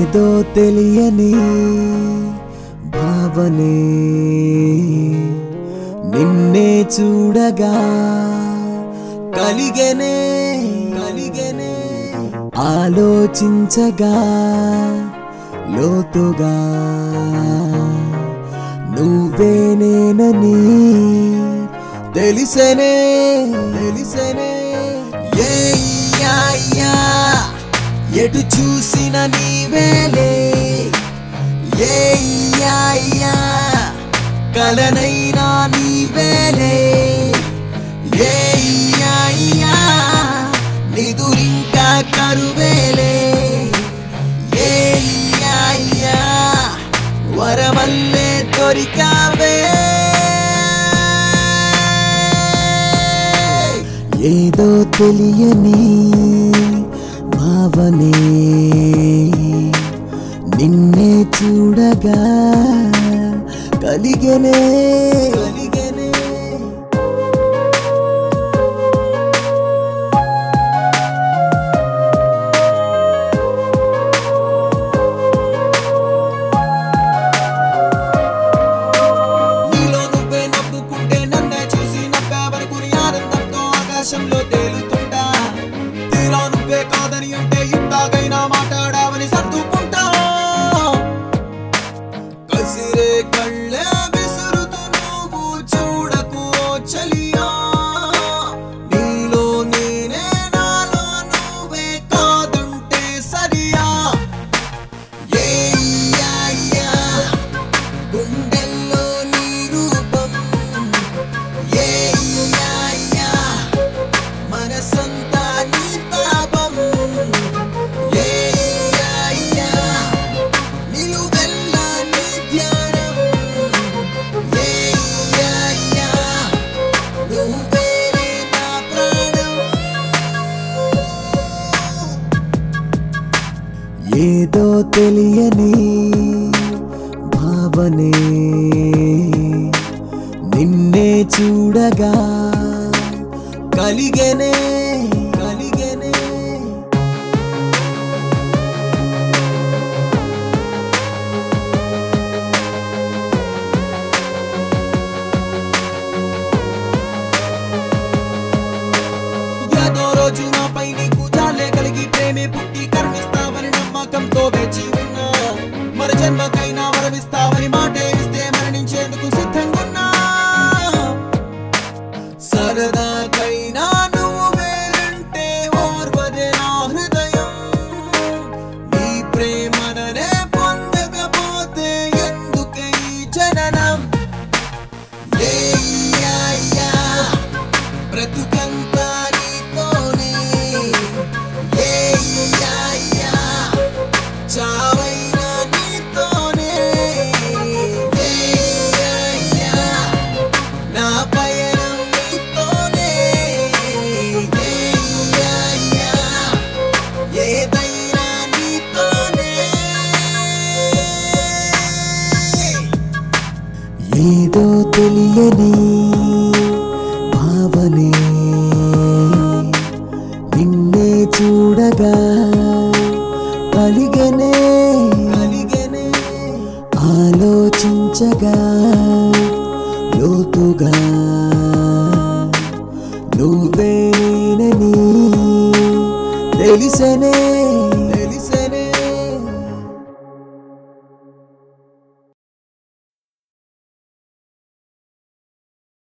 ఏదో తెలియని భావనే నిన్నే చూడగా కలిగనే కలిగనే ఆలోచించగా లోతుగా నువ్వేనేనని తెలిసనే తెలిసనే ఏ యా యా, ఎటు చూసిన నీవేలే ఏ యా యా, కలనైనా నీవేలే ఏ యా యా, నిదురింకా కరువేలే ఏ యా యా, వరమల్లే దొరికావే ఏదో తెలియని భావనే నిన్నే చూడగా కలిగనే కలిగనే నీలో నువ్వే నవ్వుకుంటే నన్నే చూసి నవ్వేవరకుని ఆనందంతో ఆకాశంలో తేలుతుంటా తీరా నువ్వే కాదని అంటే ఇంతాగైనా మాట్లాడావని సర్దుకుంటా కసిరే కళ్ళే విసురుతూ నువ్వు చూడకు ఓ చలియా నీలో నేనే నాలో నువ్వే కాదంటే సరియా ఏ యా యా గుండెల్లో నీ రూపం ఏ యా యా మనసంతా నీ తాపం ఏ యా యా నిలువెల్లా నీ ధ్యానం ఏ యా యా నువ్వే నా ప్రాణం ఏదో తెలియని భావనే నిన్నే చూడగా కలిగనే కలిగనే ఏదో రోజు నాపై నీకు జాలే కలిగి ప్రేమే పుట్టి కరుణిస్తావని నమ్మకంతో వేచి ఉన్నా మరి జన్మకైనా వరమిస్తావని మాటే ఇస్తే మరణించేందుకు సిద్ధంగున్నా సరదాకైనా నువ్వు వేరంటే ఓర్వదే నా హృదయం నీ ప్రేమననే పొందకపోతే ఎందుకే ఈ జననం ఏ యా యా బ్రతుకంతా నీతోనే ఏ యా యా చావైనా నీతోనే ఏ యా యా నా పయనం నీతోనే ఏ యా యా ఏదైనా నీతోనే ఏదో తెలియని భావనే నిన్నే చూడగా కలిగనే కలిగనే ఆలోచించగా లోతుగా నువ్వేనని తెలిసనే